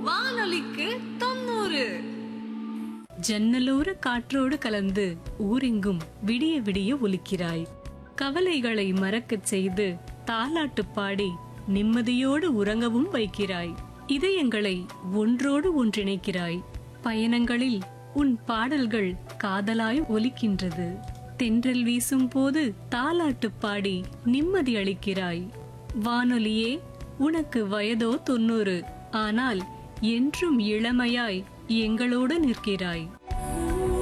வானொலிக்கு தொண்ணூறு ஜன்னலோர காற்றோடு கலந்து ஊரெங்கும் விடிய விடிய ஒலிக்கிறாய் கவலைகளை மறக்கச் செய்து தாலாட்டு பாடி நிம்மதியோடு உறங்கவும் வைக்கிறாய் இதயங்களை ஒன்றோடு ஒன்றிணைக்கிறாய் பயணங்களில் உன் பாடல்கள் காதலாய் ஒலிக்கின்றது தென்றல் வீசும் போது தாலாட்டு பாடி நிம்மதி அளிக்கிறாய் வானொலியே உனக்கு வயதோ தொண்ணூறு ஆனால் என்றும் இளமையாய் எங்களோடு நிற்கிறாய்